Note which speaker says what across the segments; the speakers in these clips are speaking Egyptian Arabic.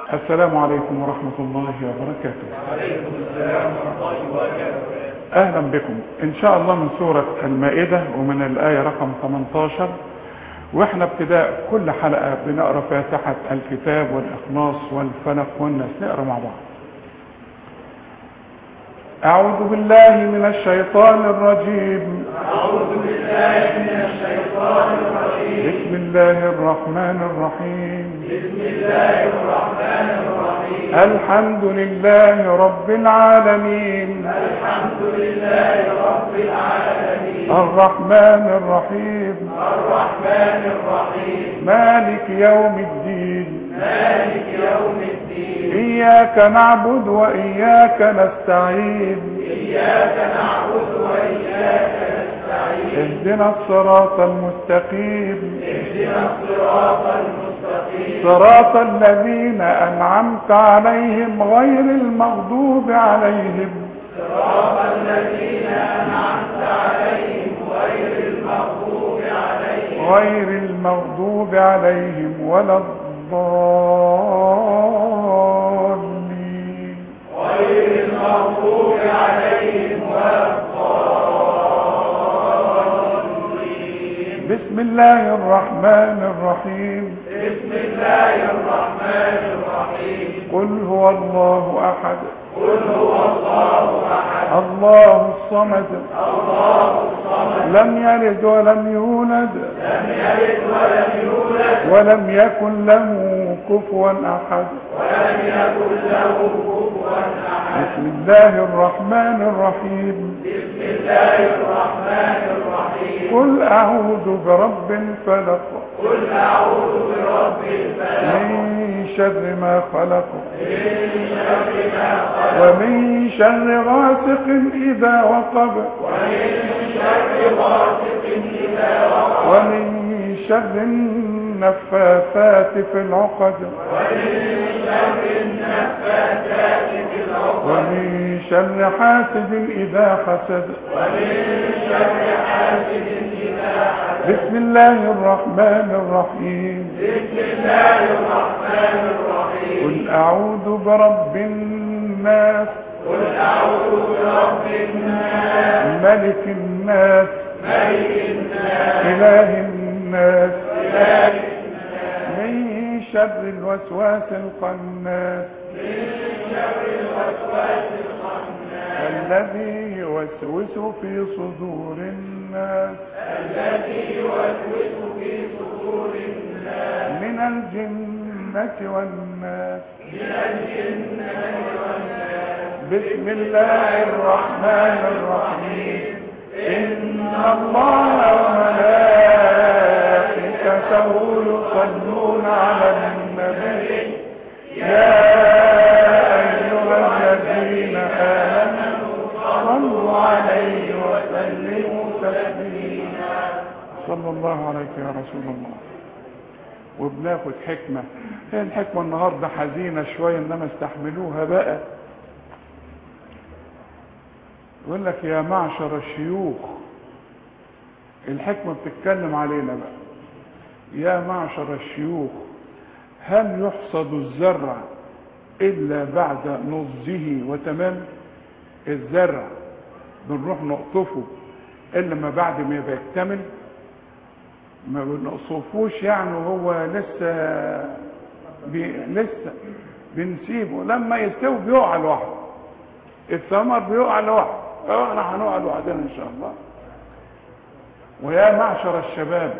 Speaker 1: السلام عليكم ورحمة الله وبركاته
Speaker 2: وعليكم السلام ورحمة الله وبركاته
Speaker 1: أهلا بكم إن شاء الله من سورة المائدة ومن الآية رقم 18 وإحنا ابتداء كل حلقة بنقرأ فاتحة الكتاب والإخلاص والفلق والناس نقرأ مع بعض أعوذ بالله من الشيطان الرجيم
Speaker 2: أعوذ بالله من الشيطان الرجيم
Speaker 1: بسم الله الرحمن الرحيم
Speaker 2: بسم الله الرحمن الرحيم
Speaker 1: الحمد لله رب العالمين
Speaker 2: الحمد لله رب العالمين
Speaker 1: الرحمن الرحيم
Speaker 2: الرحمن الرحيم
Speaker 1: مالك يوم الدين
Speaker 2: مالك يوم الدين
Speaker 1: إياك نعبد وإياك نستعين
Speaker 2: إياك نعبد وإياك نستعين
Speaker 1: اهدنا الصراط المستقيم
Speaker 2: اهدنا الصراط المستقيم
Speaker 1: صراط الذين أنعمت عليهم غير المغضوب عليهم
Speaker 2: صراط الذين أنعمت عليهم غير المغضوب عليهم
Speaker 1: غير المغضوب عليهم ولا الضالين
Speaker 2: غير المغضوب عليهم ولا الضالين
Speaker 1: بسم الله الرحمن الرحيم
Speaker 2: بسم الله الرحمن الرحيم
Speaker 1: قل هو الله أحد
Speaker 2: قل هو الله احد
Speaker 1: الله الصمد
Speaker 2: الله الصمد
Speaker 1: لم يلد ولم يولد
Speaker 2: لم يلد ولم يولد
Speaker 1: ولم يكن له كفوا أحد
Speaker 2: ولم يكن له كفوا احد
Speaker 1: بسم الله الرحمن الرحيم
Speaker 2: بسم الله الرحمن الرحيم
Speaker 1: قل أعوذ برب الفلق
Speaker 2: قل اعوذ برب الفلق
Speaker 1: من شر ما خلق
Speaker 2: من شر ما خلق
Speaker 1: ومن شر غاسق إذا وقب
Speaker 2: ومن شر غاسق اذا وقب
Speaker 1: ومن شر النفاثات في العقد
Speaker 2: ومن شر النفاثات في العقد
Speaker 1: ومن شر حاسد إذا حسد
Speaker 2: ومن شر حاسد اذا حسد
Speaker 1: بسم الله الرحمن الرحيم
Speaker 2: بسم الله الرحمن الرحيم
Speaker 1: قل أعوذ برب الناس
Speaker 2: قل اعوذ برب الناس
Speaker 1: ملك الناس
Speaker 2: ملك الناس
Speaker 1: إله الناس
Speaker 2: اله
Speaker 1: من شر الوسواس القناس
Speaker 2: من شر الوسواس الخناس
Speaker 1: الذي يوسوس في صدور الناس
Speaker 2: الذي يوسوس في صدور الناس
Speaker 1: من الجنة والناس
Speaker 2: من الجنة والناس
Speaker 1: بسم الله الرحمن الرحيم إن الله وملائكته يصلون على النبي يا أيها الذين آمنوا صلوا عليه وسلموا تسليما صلى الله عليك يا رسول الله وبناخد حكمة هي الحكمة النهاردة حزينة شوية انما استحملوها بقى يقول لك يا معشر الشيوخ الحكمة بتتكلم علينا بقى يا معشر الشيوخ هل يحصد الزرع إلا بعد نضجه وتمام الزرع بنروح نقطفه إلا ما بعد ما يبقى يكتمل ما بنقصفوش يعني وهو لسه بي لسه بنسيبه لما يستوي بيقع لوحده الثمر بيقع لوحده احنا هنقع لوحدنا ان شاء الله ويا معشر الشباب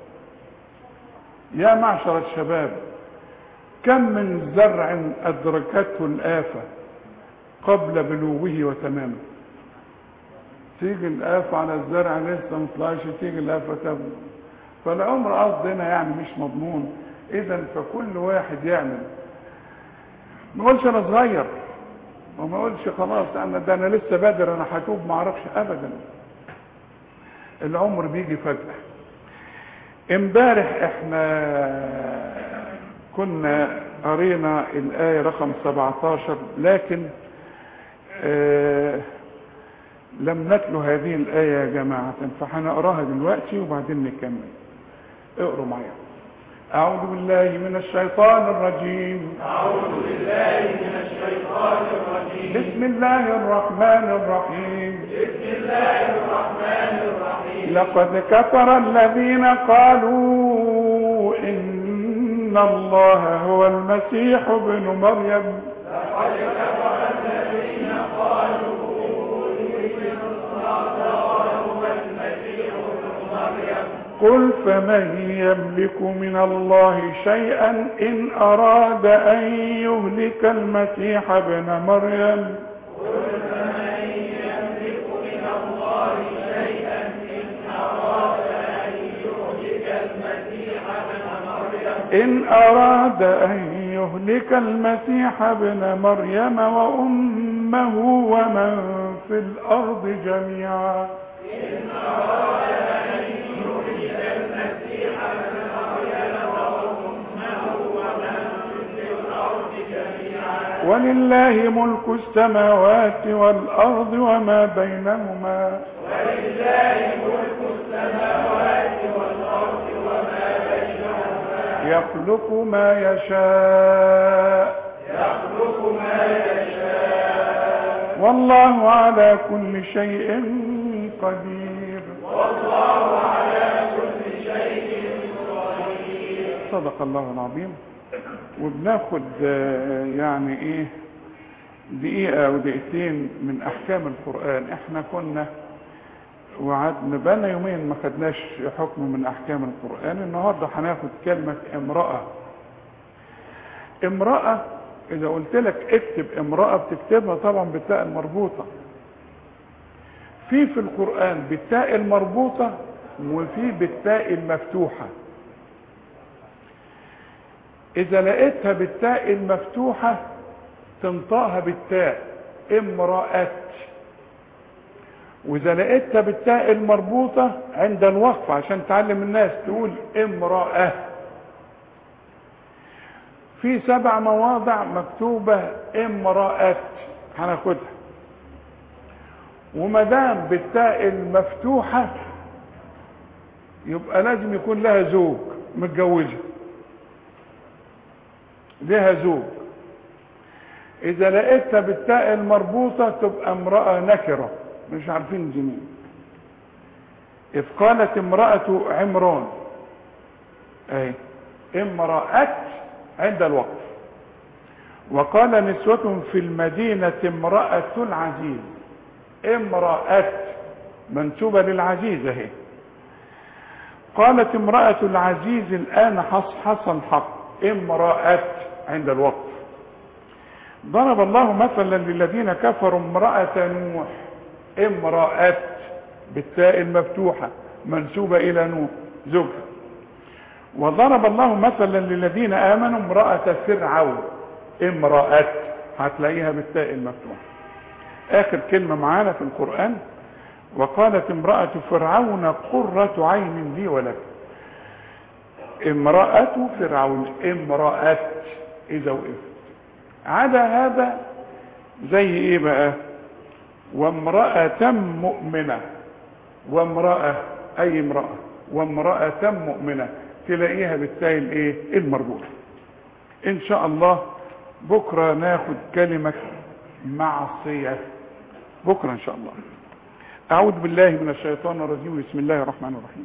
Speaker 1: يا معشر الشباب كم من زرع أدركته الآفة قبل بلوغه وتمامه تيجي الآفة على الزرع لسه ما طلعش تيجي الآفة تبلغ فالعمر قصدنا يعني مش مضمون إذا فكل واحد يعمل ما اقولش أنا صغير وما اقولش خلاص أنا ده أنا لسه بادر أنا هتوب ما أعرفش أبدا العمر بيجي فجأة امبارح احنا كنا قرينا الآية رقم 17 لكن آه لم نتلو هذه الآية يا جماعة فهنقراها دلوقتي وبعدين نكمل اقروا معايا أعوذ بالله من الشيطان الرجيم
Speaker 2: أعوذ بالله من الشيطان الرجيم
Speaker 1: بسم الله الرحمن الرحيم
Speaker 2: بسم الله الرحمن الرحيم
Speaker 1: لقد كفر الذين قالوا إن الله هو المسيح ابن مريم
Speaker 2: لقد كفر الذين قالوا إن الله هو المسيح ابن مريم
Speaker 1: قل فمن يملك من الله شيئا إن أراد أن يهلك المسيح ابن مريم
Speaker 2: قل فمن يملك من الله شيئا إن أراد أن يهلك المسيح ابن مريم
Speaker 1: إن أراد أن يهلك المسيح ابن مريم وأمه ومن في الأرض جميعا
Speaker 2: إن أراد أن يهلك المسيح ابن مريم وأمه ومن في الأرض جميعا
Speaker 1: ولله ملك السماوات والأرض وما بينهما
Speaker 2: ولله ملك السماوات والأرض وما بينهما
Speaker 1: يخلق ما يشاء
Speaker 2: يخلق ما يشاء
Speaker 1: والله على كل شيء قدير
Speaker 2: والله على كل شيء قدير
Speaker 1: صدق الله العظيم وبناخد آه، يعني ايه دقيقة او دقيقتين من احكام القرآن احنا كنا وعدنا بقالنا يومين ما خدناش حكم من احكام القرآن النهاردة هناخد كلمة امرأة امرأة اذا قلت لك اكتب امرأة بتكتبها طبعا بالتاء المربوطة في في القرآن بالتاء المربوطة وفي بالتاء المفتوحة إذا لقيتها بالتاء المفتوحة تنطقها بالتاء امرأة وإذا لقيتها بالتاء المربوطة عند الوقف عشان تعلم الناس تقول امرأة في سبع مواضع مكتوبة امرأة هناخدها وما دام بالتاء المفتوحة يبقى لازم يكون لها زوج متجوزه لها زوج اذا لقيتها بالتاء المربوطة تبقى امرأة نكرة مش عارفين دي مين اذ قالت امرأة عمران اهي امرأة عند الوقف وقال نسوة في المدينة امرأة العزيز امرأة منسوبة للعزيز اهي قالت امرأة العزيز الآن حصحص الحق امرأة عند الوقف ضرب الله مثلا للذين كفروا امرأة نوح امرأة بالتاء المفتوحة منسوبة إلى نوح زوجها وضرب الله مثلا للذين آمنوا امرأة فرعون امرأة هتلاقيها بالتاء المفتوحة آخر كلمة معانا في القرآن وقالت امرأة فرعون قرة عين لي ولك امرأة فرعون امرأة إذا وقفت عدا هذا زي ايه بقى وامرأة مؤمنة وامرأة اي امرأة وامرأة مؤمنة تلاقيها بالتالي الايه المربوطة ان شاء الله بكرة ناخد كلمة معصية بكرة ان شاء الله اعوذ بالله من الشيطان الرجيم بسم الله الرحمن الرحيم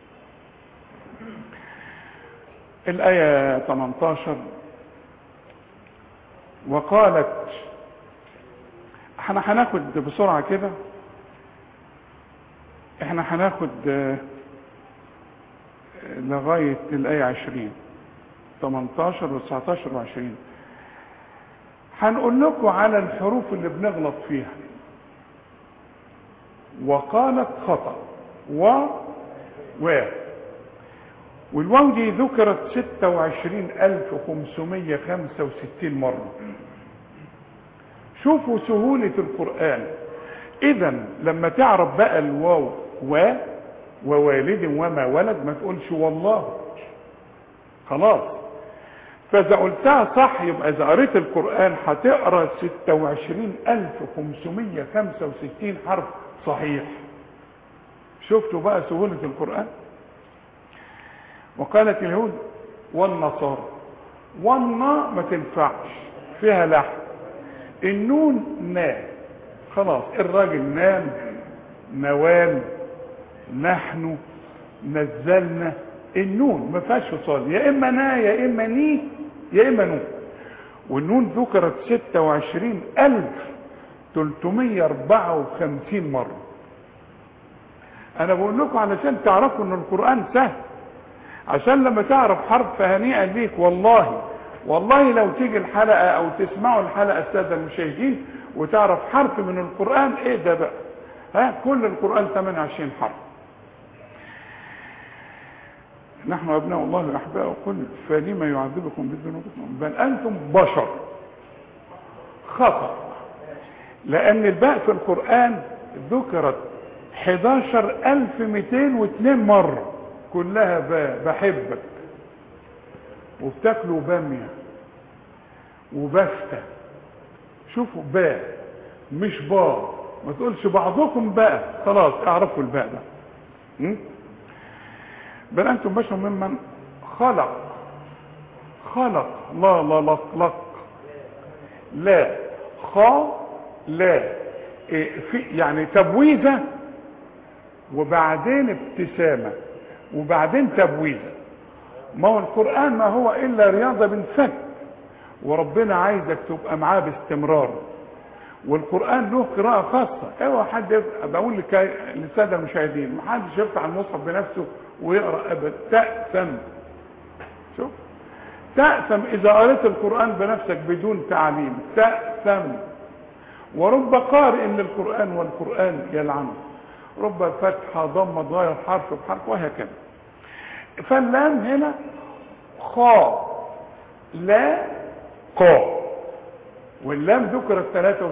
Speaker 1: الآية 18 وقالت احنا هناخد بسرعة كده احنا هناخد آه، لغاية الآية 20 18 و 19 و 20 هنقول لكم على الحروف اللي بنغلط فيها وقالت خطأ و و والواو دي ذكرت 26565 مرة شوفوا سهولة القرآن إذا لما تعرف بقى الواو و ووالد وما ولد ما تقولش والله خلاص فإذا قلتها صح يبقى إذا قريت القرآن هتقرا 26565 حرف صحيح شفتوا بقى سهولة القرآن وقالت اليهود والنصارى والنا ما تنفعش فيها لحن النون نا خلاص الراجل نام نوال نحن نزلنا النون ما فيهاش فصال يا اما نا يا اما ني يا اما نون والنون ذكرت 26354 مرة انا بقول لكم علشان تعرفوا ان القرآن سهل عشان لما تعرف حرف فهنيئا ليك والله والله لو تيجي الحلقة او تسمعوا الحلقة السادة المشاهدين وتعرف حرف من القرآن ايه ده بقى ها كل القرآن 28 حرف نحن ابناء الله واحباؤه قل فلما يعذبكم بذنوبكم بل انتم بشر خطأ لان الباء في القرآن ذكرت 11202 مرة كلها باء بحبك وبتاكلوا بامية وبفتة شوفوا باء مش باء ما تقولش بعضكم باء خلاص اعرفوا الباء ده م? بل انتم بشر ممن خلق خلق لا لا لق لق لا خا لا إيه في يعني تبويزه وبعدين ابتسامه وبعدين تبويزه ما هو القران ما هو الا رياضه بالفك وربنا عايزك تبقى معاه باستمرار والقران له قراءه خاصه اوعى حد يف- بقول لك للساده المشاهدين ما حدش يفتح المصحف بنفسه ويقرا ابدا تأثم شوف تأثم اذا قريت القران بنفسك بدون تعليم تأثم ورب قارئ للقران والقران يلعنه رب فتحه ضمه ضاير حرف بحرف وهكذا فاللام هنا خا لا قا واللام ذكرت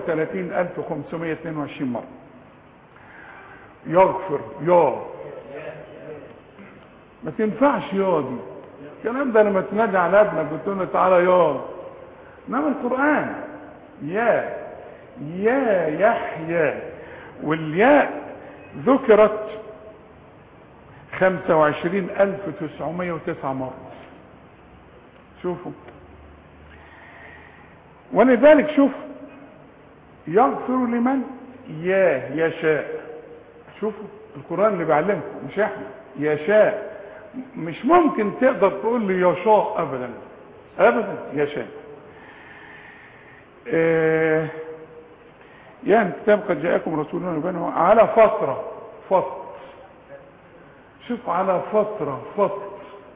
Speaker 1: 33522 مرة يغفر يا ما تنفعش يا دي الكلام ده لما تنادي على ابنك بتقول له تعالى يا انما القرآن يا يا يحيى والياء ذكرت 25909 مرة شوفوا ولذلك شوف يغفر لمن ياه يشاء شوفوا القرآن اللي بيعلمكم مش احنا يشاء مش ممكن تقدر تقول لي يشاء ابدا ابدا يشاء آه يعني الكتاب قد جاءكم رسولنا يبينه على فترة فترة شوف على فترة فترة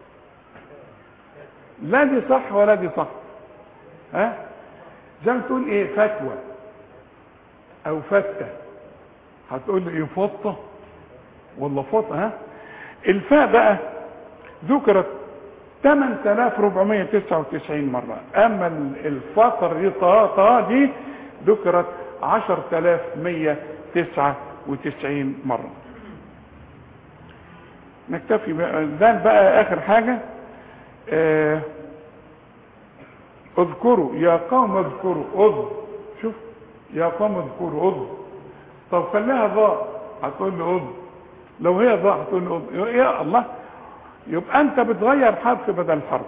Speaker 1: لا دي صح ولا دي صح ها زي ما تقول ايه فتوى او فتة هتقول لي ايه فطة ولا فطة ها الفاء بقى ذكرت 8499 مرة اما الفطر دي طا طا دي ذكرت 10199 مرة نكتفي بقى ده بقى اخر حاجة آه اذكروا يا قوم اذكروا اذ شوف يا قوم اذكروا اذ طب خليها ضاء هتقول لي اذ لو هي ضاء هتقول لي اذ يا الله يبقى انت بتغير حرف بدل حرف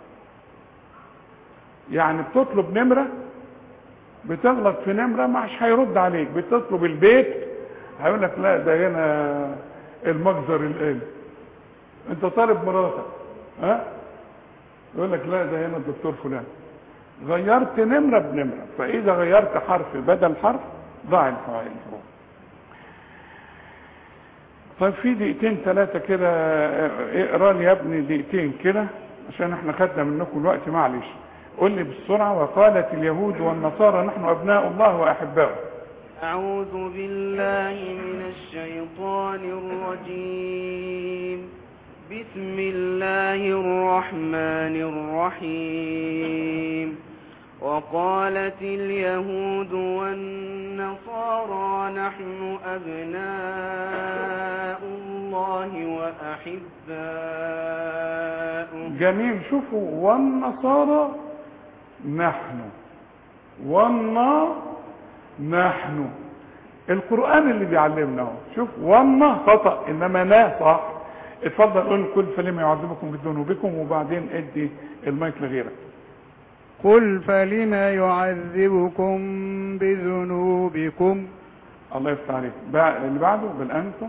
Speaker 1: يعني بتطلب نمرة بتغلط في نمرة مش هيرد عليك بتطلب البيت هيقول لك لا ده هنا المجزر الآلي انت طالب مراتك ها يقول لك لا ده هنا الدكتور فلان غيرت نمرة بنمرة فإذا غيرت حرف بدل حرف ضاع الفوائد الحروف طيب في دقيقتين ثلاثة كده اقرا لي يا ابني دقيقتين كده عشان احنا خدنا منكم الوقت معلش قول لي بسرعة وقالت اليهود والنصارى نحن أبناء الله وأحباؤه
Speaker 3: أعوذ بالله من الشيطان الرجيم بسم الله الرحمن الرحيم وقالت اليهود والنصارى نحن أبناء الله وأحباؤه
Speaker 1: جميل شوفوا والنصارى نحن والنا نحن القرآن اللي بيعلمنا اهو شوف والنا خطأ إنما نا صح اتفضل قول كل فلما يعذبكم بذنوبكم وبعدين ادي المايك لغيرك
Speaker 4: قل فلم يعذبكم بذنوبكم
Speaker 1: الله يفتح عليك بع- اللي بعده بل انتم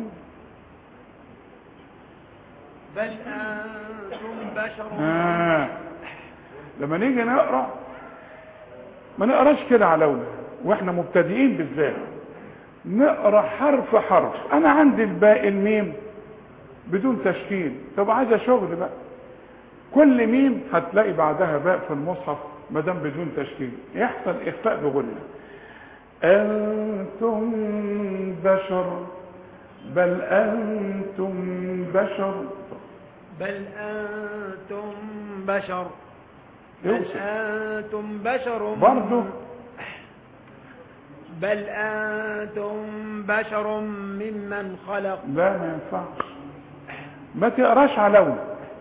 Speaker 3: بل أنتم بشر
Speaker 1: آه. لما نيجي نقرا ما نقراش كده على اولى واحنا مبتدئين بالذات نقرا حرف حرف انا عندي الباقي الميم بدون تشكيل طب عايزه شغل بقى كل ميم هتلاقي بعدها باء في المصحف ما دام بدون تشكيل يحصل اخفاء بغنى انتم بشر بل انتم بشر
Speaker 5: بل أنتم بشر بل
Speaker 1: يوصل
Speaker 5: أنتم بشر
Speaker 1: برضه
Speaker 5: بل أنتم بشر ممن خلق
Speaker 1: لا ما ينفعش ما تقراش على لون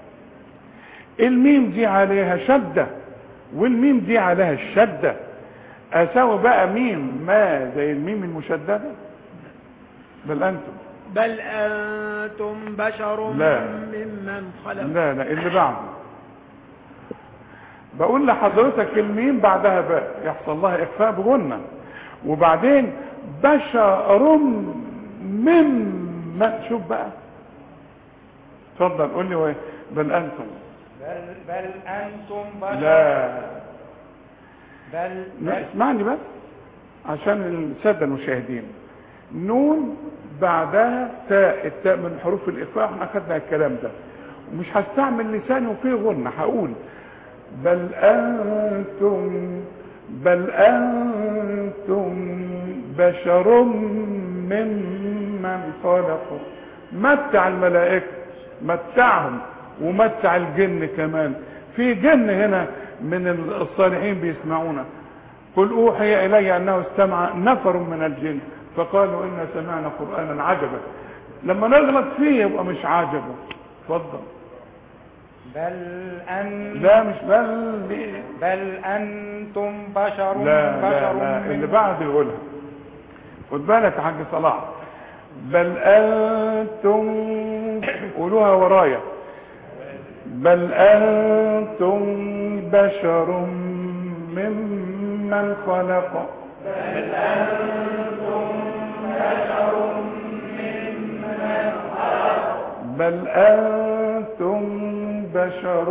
Speaker 1: الميم دي عليها شدة والميم دي عليها الشدة اساوي بقى ميم ما زي الميم المشددة بل انتم
Speaker 5: بل أنتم بشر
Speaker 1: لا.
Speaker 5: ممن خلق
Speaker 1: لا لا اللي بعده بقول لحضرتك الميم بعدها باء يحصل لها اخفاء بغنى وبعدين بشر مما شوف بقى اتفضل قول لي وين بل انتم
Speaker 4: بل, بل أنتم بشر
Speaker 1: لا
Speaker 4: بل,
Speaker 1: لا، اسمعني بس عشان الساده المشاهدين نون بعدها تاء التاء من حروف الاخفاء احنا اخدنا الكلام ده ومش هستعمل لساني وفيه غنى هقول بل انتم بل انتم بشر ممن خلق متع الملائكه متعهم ومتع الجن كمان في جن هنا من الصالحين بيسمعونا قل اوحي الي انه استمع نفر من الجن فقالوا انا سمعنا قرانا عجبا لما نغلط فيه يبقى مش عجبا اتفضل
Speaker 4: بل أن
Speaker 1: لا مش بل دي-
Speaker 4: بل أنتم بشر
Speaker 1: لا لا
Speaker 4: بشر
Speaker 1: لا اللي
Speaker 4: ممن
Speaker 1: بعد يقولها خد بالك يا حاج صلاح بل انتم قولوها ورايا بل انتم بشر ممن خلق بل انتم بشر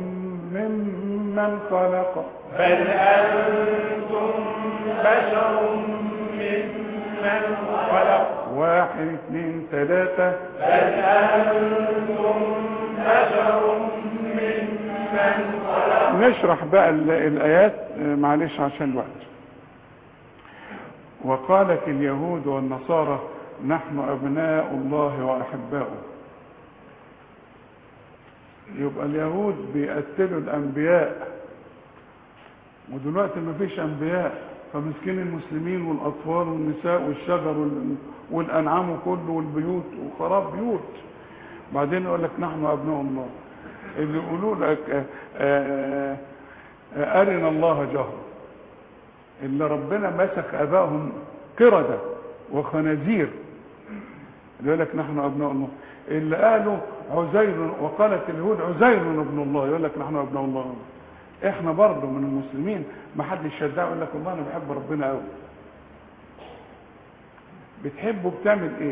Speaker 1: ممن خلق
Speaker 2: بل أنتم بشر ممن خلق
Speaker 1: واحد اثنين ثلاثة
Speaker 2: بل أنتم بشر ممن خلق
Speaker 1: نشرح بقى ال- الآيات آه، معلش عشان الوقت وقالت اليهود والنصارى نحن أبناء الله وأحباؤه يبقى اليهود بيقتلوا الأنبياء ودلوقتي ما فيش أنبياء فمسكين المسلمين والأطفال والنساء والشجر وال- والأنعام كله والبيوت وخراب بيوت بعدين يقول لك نحن أبناء الله اللي يقولوا لك آه، آه، آه، أرنا الله جهرا اللي ربنا مسك أبائهم قردة وخنازير اللي يقول لك نحن أبناء الله اللي قالوا عزير وقالت اليهود عزير ابن الله يقول لك نحن أبناء الله احنا برضه من المسلمين ما حدش يدعي يقول لك والله انا بحب ربنا قوي بتحبه بتعمل ايه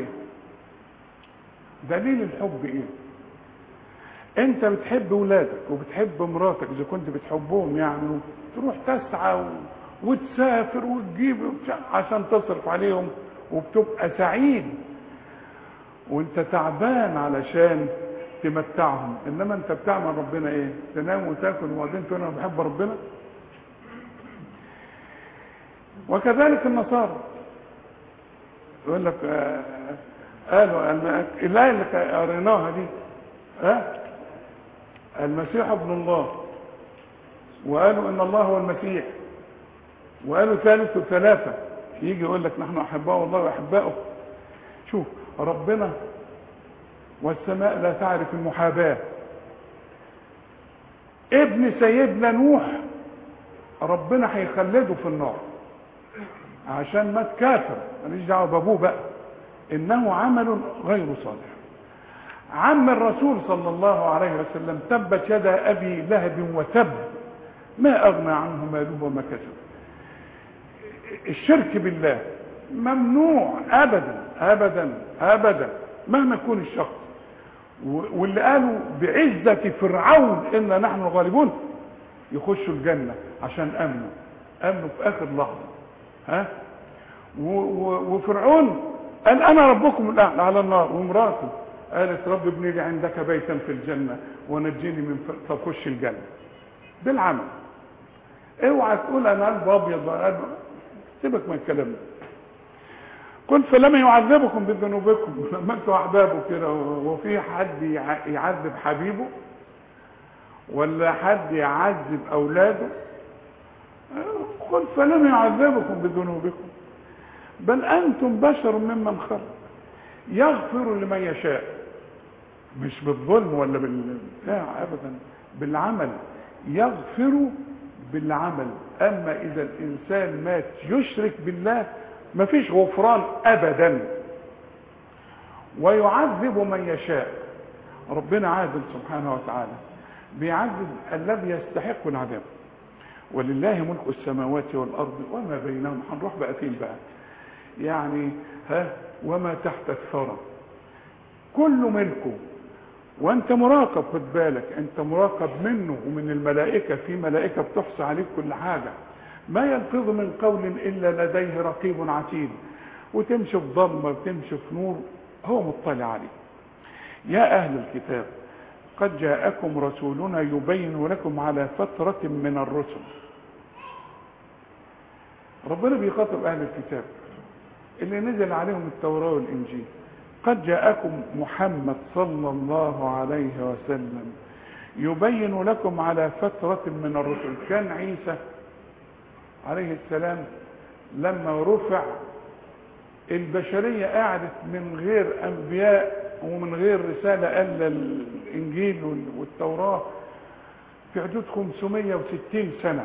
Speaker 1: دليل الحب ايه انت بتحب ولادك وبتحب مراتك اذا كنت بتحبهم يعني تروح تسعى و... وتسافر وتجيب وبتاع عشان تصرف عليهم وبتبقى سعيد وانت تعبان علشان تمتعهم انما انت بتعمل ربنا ايه تنام وتاكل وبعدين تقول انا بحب ربنا وكذلك النصارى يقول لك آه، قالوا الم- الايه اللي قريناها دي ها المسيح ابن الله وقالوا ان الله هو المسيح وقالوا ثالث ثلاثة يجي يقول لك نحن احباء الله واحباؤه شوف ربنا والسماء لا تعرف المحاباة ابن سيدنا نوح ربنا هيخلده في النار عشان مات كافر ماليش دعوه بابوه بقى انه عمل غير صالح عم الرسول صلى الله عليه وسلم تبت يدا ابي لهب وتب ما اغنى عنه ماله وما كسب الشرك بالله ممنوع ابدا ابدا ابدا مهما يكون الشخص و- واللي قالوا بعزة فرعون إنا نحن الغالبون يخشوا الجنة عشان أمنوا أمنوا في آخر لحظة ها و- و- وفرعون قال أنا ربكم الأعلى على النار ومراته قالت رب ابني لي عندك بيتا في الجنة ونجيني من ف- فخش الجنة بالعمل اوعى تقول انا قلب ابيض وأنا قلب سيبك من الكلام ده قل فلم يعذبكم بذنوبكم لما انتوا احبابه كده وفي حد يع- يعذب حبيبه ولا حد يعذب اولاده قل فلم يعذبكم بذنوبكم بل انتم بشر ممن خلق يغفر لمن يشاء مش بالظلم ولا بال لا ابدا بالعمل يغفر بالعمل اما اذا الانسان مات يشرك بالله مفيش غفران ابدا ويعذب من يشاء ربنا عادل سبحانه وتعالى بيعذب الذي يستحق العذاب ولله ملك السماوات والارض وما بينهم هنروح بقى فين بقى يعني ها وما تحت الثرى كل ملكه وانت مراقب خد بالك انت مراقب منه ومن الملائكه في ملائكه بتحصي عليك كل حاجه ما يلفظ من قول الا لديه رقيب عتيد وتمشي في ضلمه وتمشي في نور هو مطلع عليه يا اهل الكتاب قد جاءكم رسولنا يبين لكم على فتره من الرسل ربنا بيخاطب اهل الكتاب اللي نزل عليهم التوراه والانجيل قد جاءكم محمد صلى الله عليه وسلم يبين لكم على فترة من الرسل كان عيسى عليه السلام لما رفع البشرية قعدت من غير أنبياء ومن غير رسالة إلا الإنجيل والتوراة في حدود 560 سنة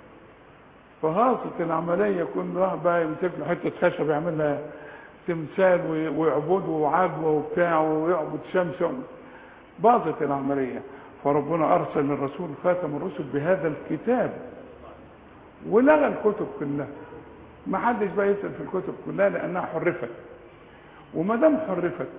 Speaker 1: فهاصت العملية كل واحد بقى يمسك له حتة خشب يعملها تمثال وي- ويعبده وعجوة وبتاع ويعبد شمس باظت العملية فربنا أرسل للرسول خاتم الرسل بهذا الكتاب ولغى الكتب كلها ما حدش بقى يسأل في الكتب كلها لأنها حرفت وما دام حرفت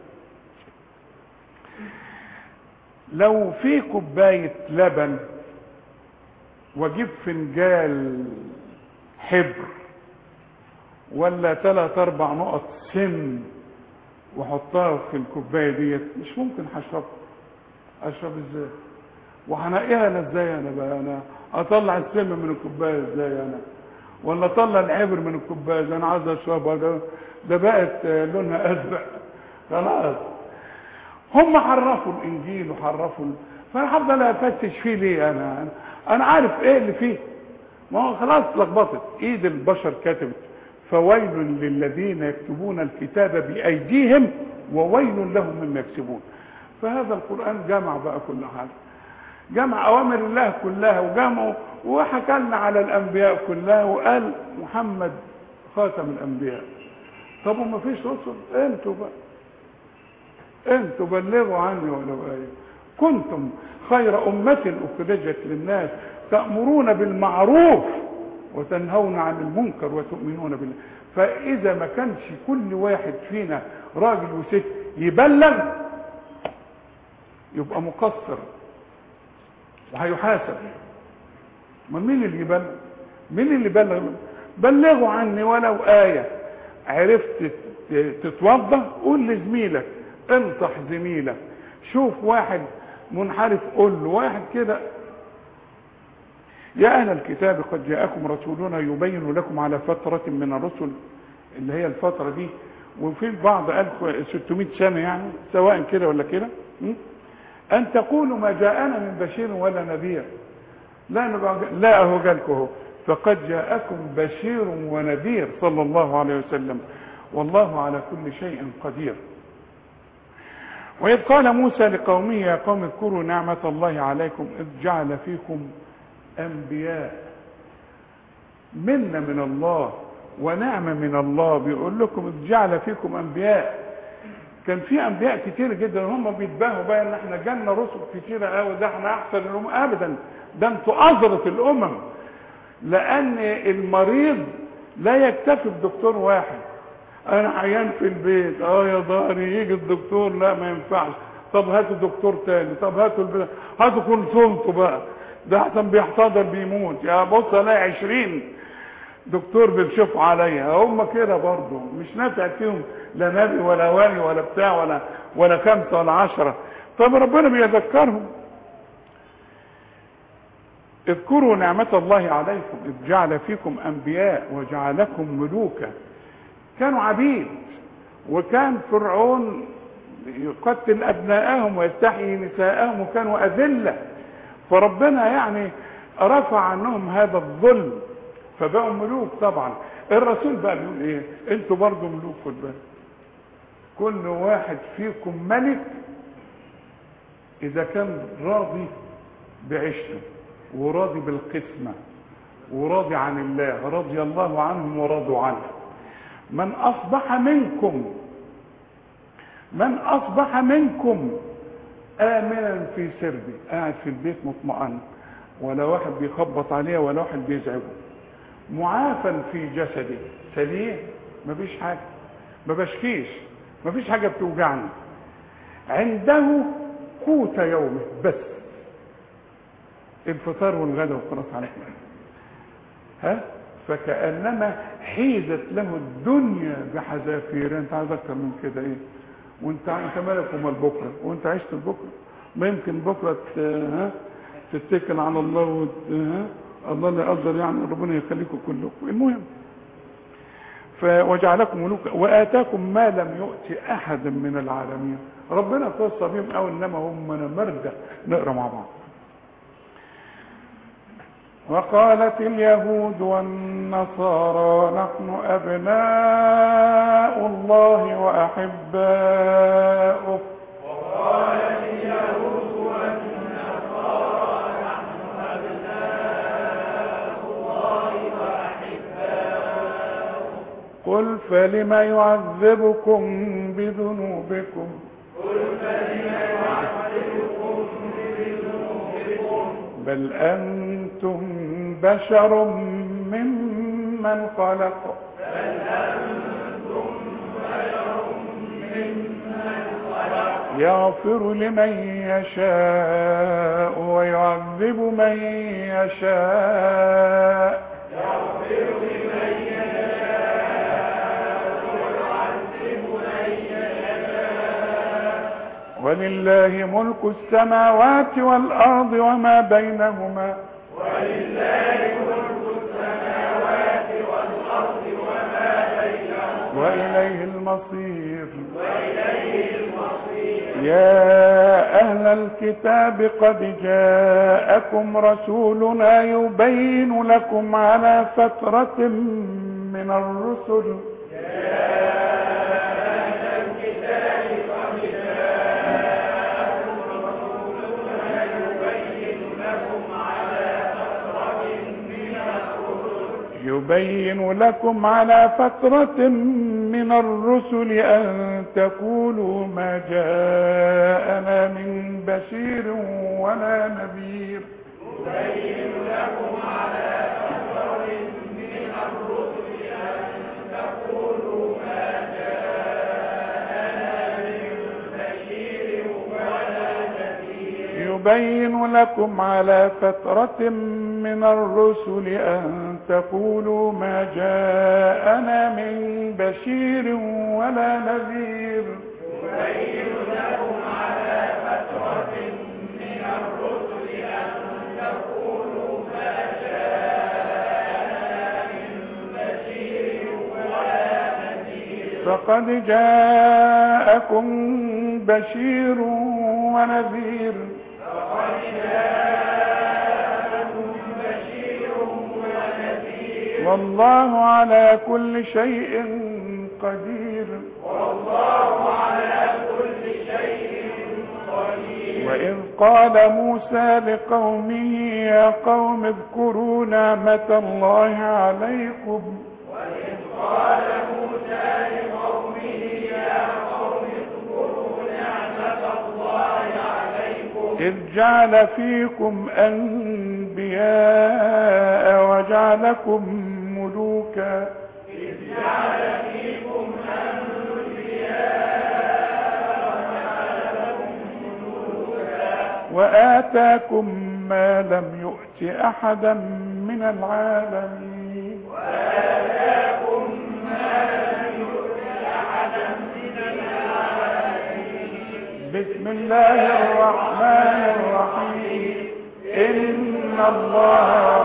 Speaker 1: لو في كوباية لبن واجيب فنجال حبر ولا ثلاث اربع نقط سم واحطها في الكوبايه ديت مش ممكن هشربها اشرب ازاي وهنقيها انا ازاي انا بقى انا اطلع السم من الكوبايه ازاي انا ولا اطلع العبر من الكوبايه ازاي انا عايز اشربها ده ده بقت آه، لونها ازرق خلاص هم حرفوا الانجيل وحرفوا ال- فانا هفضل افتش فيه ليه انا انا, أنا عارف ايه اللي فيه ما هو خلاص لخبطت ايد البشر كتبت فويل للذين يكتبون الكتاب بايديهم وويل لهم مما يكسبون فهذا القران جمع بقى كل حاجه جمع اوامر الله كلها وجمعه وحكى لنا على الانبياء كلها وقال محمد خاتم الانبياء طب وما فيش رسل انتوا بقى انتوا بلغوا عني ولو آية كنتم خير أمة أخرجت للناس تأمرون بالمعروف وتنهون عن المنكر وتؤمنون بالله فإذا ما كانش كل واحد فينا راجل وست يبلغ يبقى مقصر وهيحاسب ما مين اللي يبلغ مين اللي بلغ بلغوا عني ولو آية عرفت ت- تتوضا قول لزميلك انصح زميلك شوف واحد منحرف قول له واحد كده يا أهل الكتاب قد جاءكم رسولنا يبين لكم على فترة من الرسل اللي هي الفترة دي وفي البعض قال 600 سنة يعني سواء كده ولا كده م? أن تقولوا ما جاءنا من بشير ولا نذير لا نبقى لا أهو جالكم اهو فقد جاءكم بشير ونذير صلى الله عليه وسلم والله على كل شيء قدير وإذ قال موسى لقومه يا قوم اذكروا نعمة الله عليكم إذ جعل فيكم أنبياء منا من الله ونعمة من الله بيقول لكم إذ جعل فيكم أنبياء كان في انبياء كتير جدا هم بيتباهوا بقى ان احنا جالنا رسل كتيره قوي ده احنا احسن الامم ابدا ده انتوا اظرف الامم لان المريض لا يكتفي بدكتور واحد انا عيان في البيت اه يا ضهري يجي الدكتور لا ما ينفعش طب هاتوا دكتور تاني طب هاتوا البتاع هاتوا كونسولتوا بقى ده احسن بيحتضر بيموت يا بص الاقي عشرين دكتور بيكشفوا عليا هم كده برضه مش نافع فيهم لا نبي ولا ولي ولا بتاع ولا ولا خمسه ولا عشره طب ربنا بيذكرهم اذكروا نعمة الله عليكم إذ جعل فيكم أنبياء وجعلكم ملوكا كانوا عبيد وكان فرعون يقتل أبناءهم ويستحيي نساءهم وكانوا أذلة فربنا يعني رفع عنهم هذا الظلم فبقوا ملوك طبعا الرسول بقى بيقول ايه انتوا برضو ملوك خد بالك كل واحد فيكم ملك اذا كان راضي بعيشته وراضي بالقسمة وراضي عن الله رضي الله عنهم ورضوا عنه من اصبح منكم من اصبح منكم امنا في سربه قاعد في البيت مطمئن ولا واحد بيخبط عليه ولا واحد بيزعجه معافى في جسده سليم مفيش حاجه ما بشكيش مفيش حاجه بتوجعني عنده قوت يومه بس الفطار والغدا وخلاص على كده ها فكانما حيزت له الدنيا بحذافيرها انت عايز اكتر من كده ايه وانت انت مالك ومال بكره وانت عشت لبكره ما يمكن بكره ت- ها تتكل على الله وت... ها الله لا يقدر يعني ربنا يخليكم كلكم المهم ف- وجعلكم ملوكا واتاكم ما لم يؤت احدا من العالمين ربنا خص بهم او انما هم نمرده نقرا مع بعض وقالت اليهود والنصارى نحن أبناء الله وأحباؤه قل فلم يعذبكم بذنوبكم بل أنتم بشر ممن خلق يغفر لمن يشاء ويعذب من يشاء ولله ملك السماوات والأرض وما بينهما وإليه المصير يا أهل الكتاب قد جاءكم رسولنا يبين لكم على فترة من الرسل يبين لكم على فترة من الرسل أن تقولوا ما جاءنا من بشير ولا نذير يبين لكم على فترة من الرسل أن تقولوا ما جاءنا من بشير ولا نذير فقد جاءكم بشير ونذير والله على كل شيء قدير وإذ قال موسى لقومه يا قوم اذكروا نعمة الله عليكم إذ جعل فيكم أنبياء وجعلكم ملوكا وآتاكم ما لم يؤت أحدا من العالمين بسم الله الرحمن الرحيم إن الله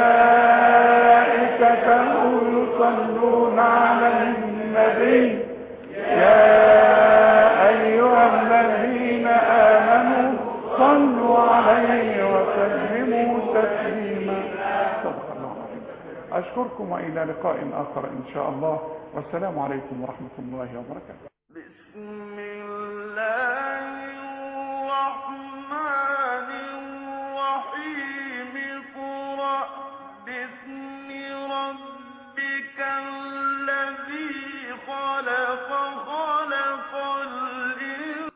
Speaker 1: وملائكته يصلون على النبي يا أيها الذين آمنوا صلوا عليه وسلموا تسليما صدق الله العظيم أشكركم وإلى لقاء آخر إن شاء الله والسلام عليكم ورحمة الله وبركاته